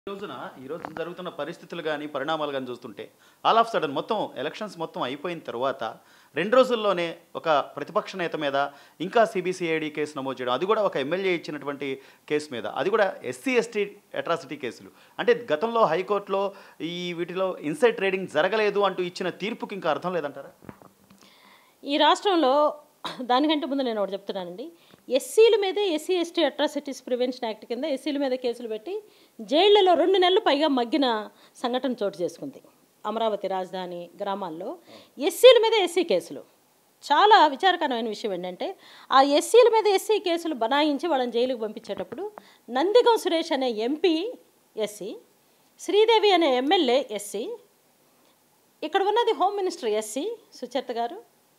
ఈ రోజున ఈ రోజు జరుగుతున్న పరిస్థితులు కానీ పరిణామాలు కానీ చూస్తుంటే ఆల్ ఆఫ్ సడన్ మొత్తం ఎలక్షన్స్ మొత్తం అయిపోయిన తర్వాత రెండు రోజుల్లోనే ఒక ప్రతిపక్ష నేత మీద ఇంకా సిబిసిఐడి కేసు నమోదు చేయడం అది కూడా ఒక ఎమ్మెల్యే ఇచ్చినటువంటి కేసు మీద అది కూడా ఎస్సీ ఎస్టీ అట్రాసిటీ కేసులు అంటే గతంలో హైకోర్టులో ఈ వీటిలో ఇన్సైడ్ ట్రేడింగ్ జరగలేదు అంటూ ఇచ్చిన తీర్పుకి ఇంకా అర్థం లేదంటారా ఈ రాష్ట్రంలో దానికంటే ముందు నేను ఒకటి చెప్తున్నానండి ఎస్సీల మీదే SC ST atrocities prevention act కింద ఎస్సీల మీద కేసులు పెట్టి జైళ్లలో రెండు నెలలు పైగా మగ్గిన సంఘటన చోటు చేసుకుంది అమరావతి రాజధాని గ్రామాల్లో ఎస్సీల మీద ఎస్సీ కేసులు చాలా విచారకరమైన విషయం ఏంటంటే ఆ ఎస్సీల మీద ఎస్సీ కేసులు బనాయించి వాళ్ళని జైలుకు పంపించేటప్పుడు నందిగం సురేష్ అనే ఎంపీ ఎస్సీ శ్రీదేవి అనే ఎమ్మెల్యే ఎస్సీ ఇక్కడ ఉన్నది హోమ్ మినిస్టర్ ఎస్సీ సుచరిత గారు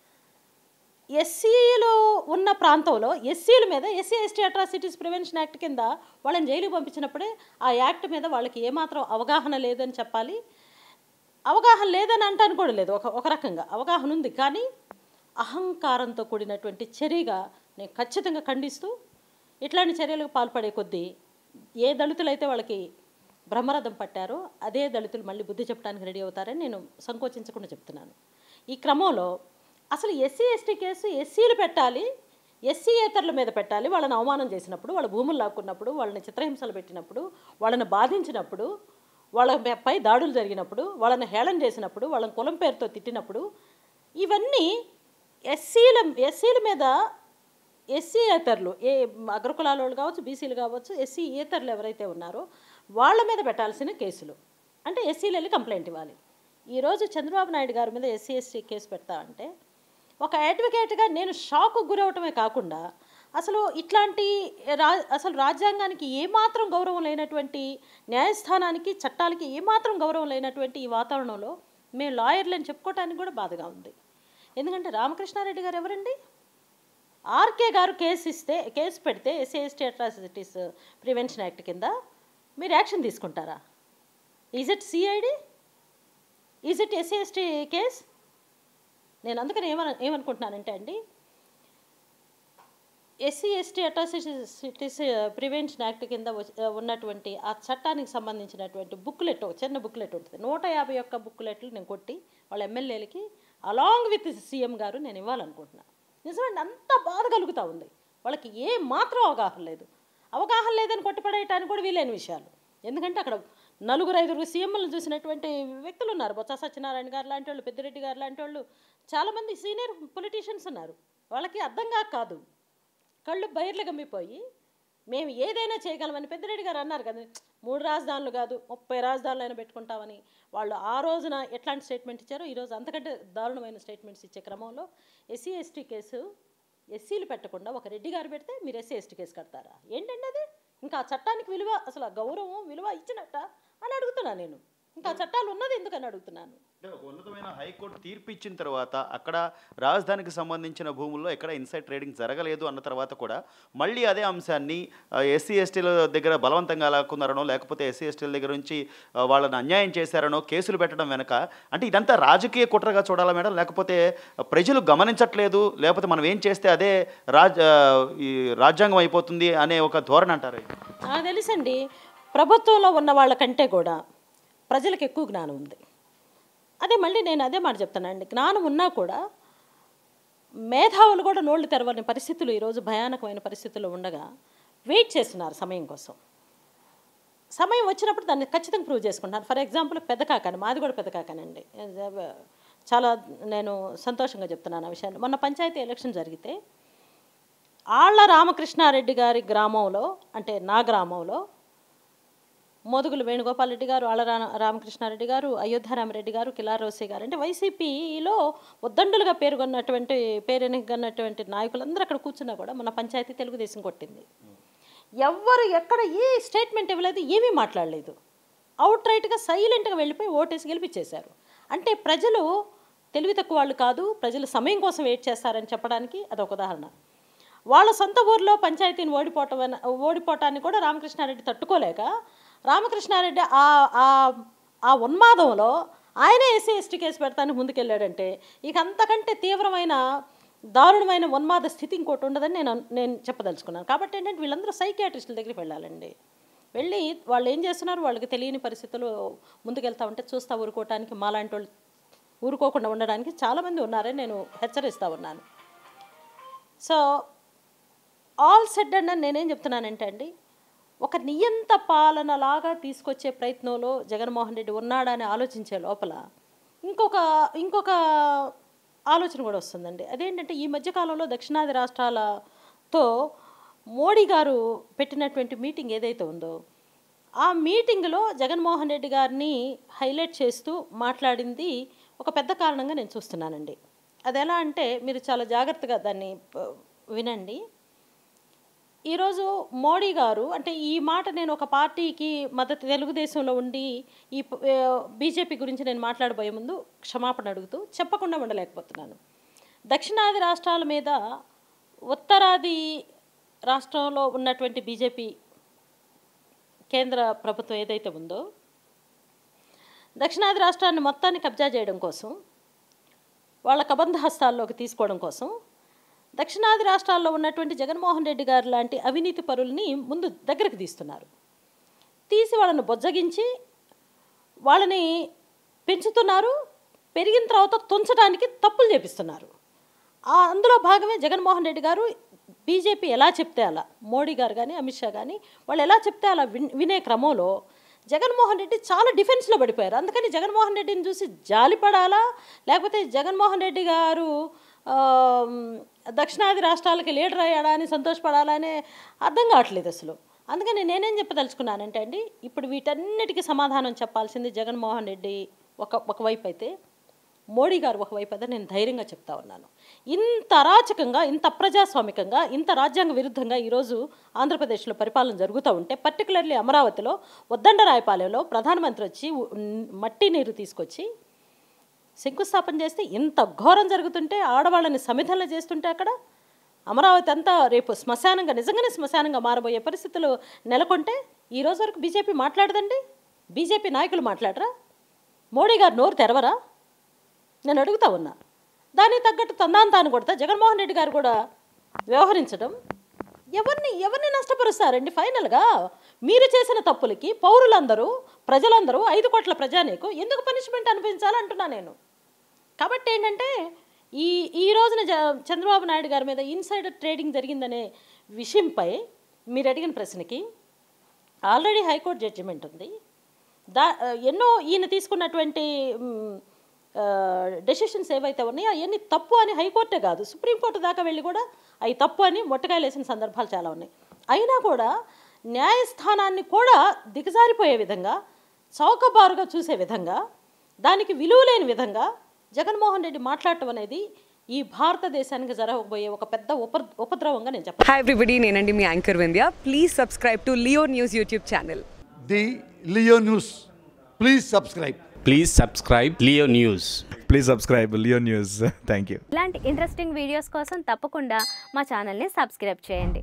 ఎస్సీలు ఉన్న ప్రాంతంలో ఎస్సీల మీద SC ST atrocities prevention act కింద వాళ్ళని జైలుకి పంపించినప్పుడే ఆ యాక్ట్ మీద వాళ్ళకి ఏమాత్రం అవగాహన లేదని చెప్పాలి అవగాహన లేదని అంటాను కూడా లేదు ఒక ఒక రకంగా అవగాహన ఉంది కానీ అహంకారంతో కూడినటువంటి చర్యగా నేను ఖచ్చితంగా ఖండిస్తూ ఇట్లాంటి చర్యలకు పాల్పడే కొద్దీ ఏ దళితులైతే వాళ్ళకి బ్రహ్మరథం పట్టారో అదే దళితులు మళ్ళీ బుద్ధి చెప్పడానికి రెడీ అవుతారని నేను సంకోచించకుండా చెప్తున్నాను ఈ క్రమంలో అసలు ఎస్సీ ఎస్టీ కేసు ఎస్సీలు పెట్టాలి ఎస్సీ ఏతరుల మీద పెట్టాలి వాళ్ళని అవమానం చేసినప్పుడు వాళ్ళ భూములు లాక్కున్నప్పుడు వాళ్ళని చిత్రహింసలు పెట్టినప్పుడు వాళ్ళని బాధించినప్పుడు వాళ్ళ పై దాడులు జరిగినప్పుడు వాళ్ళని హేళన చేసినప్పుడు వాళ్ళని కులం పేరుతో తిట్టినప్పుడు ఇవన్నీ ఎస్సీల ఎస్సీల మీద ఎస్సీ ఏతరులు ఏ అగ్రకులాల వాళ్ళు కావచ్చు బీసీలు కావచ్చు ఎస్సీ ఏతరులు ఎవరైతే ఉన్నారో వాళ్ళ మీద పెట్టాల్సిన కేసులు అంటే ఎస్సీలు వెళ్ళి కంప్లైంట్ ఇవ్వాలి ఈరోజు చంద్రబాబు నాయుడు గారి మీద ఎస్సీ ఎస్టీ కేసు పెడతా అంటే ఒక అడ్వకేట్గా నేను షాకు గురవటమే కాకుండా అసలు ఇట్లాంటి రా అసలు రాజ్యాంగానికి ఏమాత్రం గౌరవం లేనటువంటి న్యాయస్థానానికి చట్టాలకి ఏమాత్రం గౌరవం లేనటువంటి ఈ వాతావరణంలో మేము లాయర్లని చెప్పుకోవటానికి కూడా బాధగా ఉంది ఎందుకంటే రామకృష్ణారెడ్డి గారు ఎవరండి ఆర్కే గారు కేసు ఇస్తే కేసు పెడితే SC ST atrocities prevention act కింద మీరు యాక్షన్ తీసుకుంటారా is it CID is it SC ST case నేను అందుకని ఏమన ఏమనుకుంటున్నానంటే అండి SC ST atrocities prevention act కింద వచ్చ- ఉన్నటువంటి ఆ చట్టానికి సంబంధించినటువంటి బుక్లెట్ ఒక చిన్న బుక్లెట్ ఉంటుంది నూట యాభై ఒక్క బుక్లెట్లు నేను కొట్టి వాళ్ళ ఎమ్మెల్యేలకి అలాంగ్ విత్ సీఎం గారు నేను ఇవ్వాలనుకుంటున్నాను నిజమండి అంత బాధ కలుగుతూ ఉంది వాళ్ళకి ఏ మాత్రం అవగాహన లేదు అవగాహన లేదని కొట్టిపడేయటానికి కూడా వీలైన విషయాలు ఎందుకంటే అక్కడ నలుగురు ఐదుగురు సీఎంలను చూసినటువంటి వ్యక్తులు ఉన్నారు బొత్స సత్యనారాయణ గారు లాంటి వాళ్ళు పెద్దిరెడ్డి గారు లాంటి వాళ్ళు చాలామంది సీనియర్ పొలిటీషియన్స్ ఉన్నారు వాళ్ళకి అర్థంగా కాదు కళ్ళు బయర్లు గమ్మిపోయి మేము ఏదైనా చేయగలమని పెద్దిరెడ్డి గారు అన్నారు కదా మూడు రాజధానులు కాదు ముప్పై రాజధానులు అయినా పెట్టుకుంటామని వాళ్ళు ఆ రోజున ఎట్లాంటి స్టేట్మెంట్ ఇచ్చారో ఈరోజు అంతకంటే దారుణమైన స్టేట్మెంట్స్ ఇచ్చే క్రమంలో ఎస్సీ ఎస్టీ కేసు ఎస్సీలు పెట్టకుండా ఒక రెడ్డి గారు పెడితే మీరు ఎస్సీ ఎస్టీ కేసు కడతారా ఏంటండి అది ఇంకా ఆ చట్టానికి విలువ అసలు ఆ గౌరవం విలువ ఇచ్చినట్ట అని అడుగుతున్నాను నేను ఇంకా ఆ చట్టాలు ఉన్నది ఎందుకని అడుగుతున్నాను అంటే ఒక ఉన్నతమైన హైకోర్టు తీర్పు ఇచ్చిన తర్వాత అక్కడ రాజధానికి సంబంధించిన భూముల్లో ఎక్కడ ఇన్సైడ్ ట్రేడింగ్ జరగలేదు అన్న తర్వాత కూడా మళ్ళీ అదే అంశాన్ని ఎస్సీ ఎస్టీల దగ్గర బలవంతంగా లాక్కున్నారనో లేకపోతే ఎస్సీ ఎస్టీల దగ్గర నుంచి ఆ, వాళ్ళని అన్యాయం చేశారనో కేసులు పెట్టడం వెనక అంటే ఇదంతా రాజకీయ కుట్రగా చూడాలా మేడం లేకపోతే ప్రజలు గమనించట్లేదు లేకపోతే మనం ఏం చేస్తే అదే రాజ్ ఆ, ఈ రాజ్యాంగం అయిపోతుంది అనే ఒక ధోరణి అంటారు నాకు తెలుసండి ప్రభుత్వంలో ఉన్న వాళ్ళకంటే కూడా ప్రజలకు ఎక్కువ జ్ఞానం ఉంది అదే మళ్ళీ నేను అదే మాట చెప్తానండి జ్ఞానం ఉన్నా కూడా మేధావులు కూడా నోళ్ళు తెరవని పరిస్థితులు ఈరోజు భయానకమైన పరిస్థితుల్లో ఉండగా వెయిట్ చేస్తున్నారు సమయం కోసం సమయం వచ్చినప్పుడు దాన్ని ఖచ్చితంగా ప్రూవ్ చేసుకుంటాను ఫర్ ఎగ్జాంపుల్ పెద్దకాకని మాది కూడా పెద్దకాకనండి చాలా నేను సంతోషంగా చెప్తున్నాను ఆ విషయాన్ని మొన్న పంచాయతీ ఎలక్షన్ జరిగితే ఆళ్ల రామకృష్ణారెడ్డి గారి గ్రామంలో అంటే నా గ్రామంలో మోదుగులు వేణుగోపాల్ రెడ్డి గారు ఆళ్ళ రా రామకృష్ణారెడ్డి గారు అయోధ్యారామరెడ్డి గారు కిలారోసి గారు అంటే వైసీపీలో ఉద్దండులుగా పేరుగొన్నటువంటి పేరెనగన్నటువంటి నాయకులందరూ అక్కడ కూర్చున్నా కూడా మన పంచాయతీ తెలుగుదేశం కొట్టింది ఎవ్వరు ఎక్కడ ఏ స్టేట్మెంట్ ఇవ్వలేదు ఏమీ మాట్లాడలేదు అవుట్ రైట్గా సైలెంట్గా వెళ్ళిపోయి ఓటేసి గెలిపించేశారు అంటే ప్రజలు తెలివి తక్కువ వాళ్ళు కాదు ప్రజలు సమయం కోసం వెయిట్ చేస్తారని చెప్పడానికి అదొక ఉదాహరణ వాళ్ళ సొంత ఊర్లో పంచాయతీని ఓడిపోవటం అన- ఓడిపోవటాన్ని కూడా రామకృష్ణారెడ్డి తట్టుకోలేక రామకృష్ణారెడ్డి ఆ ఆ ఆ ఉన్మాదంలో ఆయనే ఎస్సీ ఎస్టీ కేసు పెడతానికి ముందుకెళ్ళాడంటే ఇక అంతకంటే తీవ్రమైన దారుణమైన ఉన్మాద స్థితి ఇంకోటి ఉండదని నేను అన్- నేను చెప్పదలుచుకున్నాను కాబట్టి ఏంటంటే వీళ్ళందరూ సైకియాట్రిస్టుల దగ్గరికి వెళ్ళాలండి వెళ్ళి వాళ్ళు ఏం చేస్తున్నారు వాళ్ళకి తెలియని పరిస్థితులు ముందుకెళ్తా ఉంటే చూస్తా ఊరుకోవటానికి మాలాంటి వాళ్ళు ఊరుకోకుండా ఉండడానికి చాలామంది ఉన్నారని నేను హెచ్చరిస్తూ ఉన్నాను సో ఆల్ సెడ్ అండ్ నేనేం చెప్తున్నానంటే అండి ఒక నియంత పాలనలాగా తీసుకొచ్చే ప్రయత్నంలో జగన్మోహన్ రెడ్డి ఉన్నాడని ఆలోచించే లోపల ఇంకొక ఇంకొక ఆలోచన కూడా వస్తుందండి అదేంటంటే ఈ మధ్యకాలంలో దక్షిణాది రాష్ట్రాలతో మోడీ గారు పెట్టినటువంటి మీటింగ్ ఏదైతే ఉందో ఆ మీటింగ్లో జగన్మోహన్ రెడ్డి గారిని హైలైట్ చేస్తూ మాట్లాడింది ఒక పెద్ద కారణంగా నేను చూస్తున్నానండి అది ఎలా అంటే మీరు చాలా జాగ్రత్తగా దాన్ని ప- వినండి ఈరోజు మోడీ గారు అంటే ఈ మాట నేను ఒక పార్టీకి మద్దతు తెలుగుదేశంలో ఉండి ఈ ప- ఏ, బీజేపీ గురించి నేను మాట్లాడబోయే ముందు క్షమాపణ అడుగుతూ చెప్పకుండా ఉండలేకపోతున్నాను దక్షిణాది రాష్ట్రాల మీద ఉత్తరాది రాష్ట్రంలో ఉన్నటువంటి బీజేపీ కేంద్ర ప్రభుత్వం ఏదైతే ఉందో దక్షిణాది రాష్ట్రాన్ని మొత్తాన్ని కబ్జా చేయడం కోసం వాళ్ళ కబంధ హస్తాల్లోకి తీసుకోవడం కోసం దక్షిణాది రాష్ట్రాల్లో ఉన్నటువంటి జగన్మోహన్ రెడ్డి గారు లాంటి అవినీతి పరుల్ని ముందు దగ్గరకు తీస్తున్నారు తీసి వాళ్ళని బొజ్జగించి వాళ్ళని పెంచుతున్నారు పెరిగిన తర్వాత తుంచడానికి తప్పులు చేపిస్తున్నారు ఆ అందులో భాగమే జగన్మోహన్ రెడ్డి గారు బీజేపీ ఎలా చెప్తే అలా మోడీ గారు కానీ అమిత్ షా కానీ వాళ్ళు ఎలా చెప్తే అలా విన్ వినే క్రమంలో జగన్మోహన్ రెడ్డి చాలా డిఫెన్స్లో పడిపోయారు అందుకని జగన్మోహన్ రెడ్డిని చూసి జాలిపడాలా లేకపోతే జగన్మోహన్ రెడ్డి గారు ఆ, దక్షిణాది రాష్ట్రాలకి లీడర్ అయ్యాడా అని సంతోషపడాలా అనే అర్థం కావట్లేదు అసలు అందుకని నేనేం చెప్పదలుచుకున్నానంటే అండి ఇప్పుడు వీటన్నిటికీ సమాధానం చెప్పాల్సింది జగన్మోహన్ రెడ్డి ఒక ఒకవైపు అయితే మోడీ గారు ఒకవైపు అయితే నేను ధైర్యంగా చెప్తా ఉన్నాను ఇంత అరాచకంగా ఇంత అప్రజాస్వామికంగా ఇంత రాజ్యాంగ విరుద్ధంగా ఈరోజు ఆంధ్రప్రదేశ్లో పరిపాలన జరుగుతూ ఉంటే పర్టికులర్లీ అమరావతిలో ఉద్దండరాయపాలెంలో ప్రధానమంత్రి వచ్చి ఉ- మట్టి నీరు తీసుకొచ్చి శంకుస్థాపన చేస్తే ఇంత ఘోరం జరుగుతుంటే ఆడవాళ్ళని సమిధనలు చేస్తుంటే అక్కడ అమరావతి అంతా రేపు శ్మశానంగా నిజంగానే శ్మశానంగా మారబోయే పరిస్థితులు నెలకొంటే ఈ రోజు వరకు బీజేపీ మాట్లాడదండి బీజేపీ నాయకులు మాట్లాడరా మోడీ గారు నోరు తెరవరా నేను అడుగుతా ఉన్నా దానికి తగ్గట్టు తందాంతాను కొడతా జగన్మోహన్ రెడ్డి గారు కూడా వ్యవహరించడం ఎవరిని ఎవరిని నష్టపరుస్తారండి ఫైనల్గా మీరు చేసిన తప్పులకి పౌరులందరూ ప్రజలందరూ ఐదు కోట్ల ప్రజానీకు ఎందుకు పనిష్మెంట్ అనిపించాలంటున్నా నేను కాబట్టి ఏంటంటే ఈ ఈ రోజున జ చంద్రబాబు నాయుడు గారి మీద ఇన్సైడర్ ట్రేడింగ్ జరిగిందనే విషయంపై మీరు అడిగిన ప్రశ్నకి ఆల్రెడీ హైకోర్టు జడ్జిమెంట్ ఉంది దా ఎన్నో ఈయన తీసుకున్నటువంటి డెసిషన్స్ ఏవైతే ఉన్నాయో అవన్నీ తప్పు అని హైకోర్టే కాదు సుప్రీంకోర్టు దాకా వెళ్ళి కూడా అవి తప్పు అని మొట్టకాయలు వేసిన సందర్భాలు చాలా ఉన్నాయి అయినా కూడా న్యాయస్థానాన్ని కూడా దిగజారిపోయే విధంగా చౌకబారుగా చూసే విధంగా దానికి విలువ లేని విధంగా జగన్మోహన్ రెడ్డి మాట్లాడటం అనేది ఈ భారతదేశానికి జరగబోయే ఒక పెద్ద ఉప ఉపద్రవంగా నేను చెప్పాను హాయ్ ఎవ్రీబడి నేనండి మీ anchor Vindhya please subscribe to Leo news YouTube channel the Leo News. Please subscribe. Please subscribe Leo News. Please subscribe Leo news thank you ఇలాంటి ఇంట్రెస్టింగ్ వీడియోస్ కోసం తప్పకుండా మా ఛానల్ని సబ్స్క్రైబ్ చేయండి